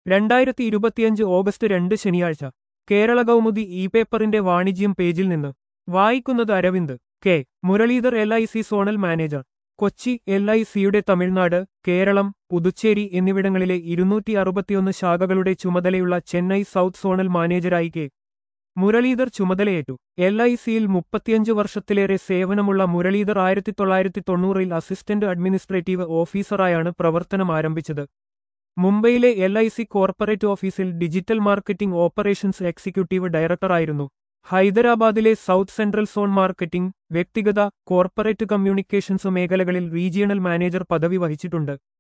രണ്ടായിരത്തി ഇരുപത്തിയഞ്ച് ഓഗസ്റ്റ് രണ്ട് ശനിയാഴ്ച കേരള കൗമുദി ഇ പേപ്പറിന്റെ വാണിജ്യം പേജിൽ നിന്ന് വായിക്കുന്നത് Aravind K Muralidhar L I C zonal manager Kochi L I സിയുടെ തമിഴ്നാട് കേരളം പുതുച്ചേരി എന്നിവിടങ്ങളിലെ ഇരുന്നൂറ്റി അറുപത്തിയൊന്ന് ശാഖകളുടെ ചുമതലയുള്ള ചെന്നൈ സൗത്ത് സോണൽ മാനേജരായി കെ മുരളീധർ ചുമതലയേറ്റു എൽ ഐ സിയിൽ മുപ്പത്തിയഞ്ച് വർഷത്തിലേറെ സേവനമുള്ള മുരളീധർ ആയിരത്തി തൊള്ളായിരത്തി തൊണ്ണൂറിൽ അസിസ്റ്റന്റ് അഡ്മിനിസ്ട്രേറ്റീവ് ഓഫീസറായാണ് പ്രവർത്തനം ആരംഭിച്ചത് മുംബൈയിലെ എൽ ഐ സി കോർപ്പറേറ്റ് ഓഫീസിൽ ഡിജിറ്റൽ മാർക്കറ്റിംഗ് ഓപ്പറേഷൻസ് എക്സിക്യൂട്ടീവ് ഡയറക്ടറായിരുന്നു ഹൈദരാബാദിലെ സൗത്ത് സെൻട്രൽ സോൺ മാർക്കറ്റിംഗ് വ്യക്തിഗത കോർപ്പറേറ്റ് കമ്മ്യൂണിക്കേഷൻസ് മേഖലകളിൽ റീജിയണൽ മാനേജർ പദവി വഹിച്ചിട്ടുണ്ട്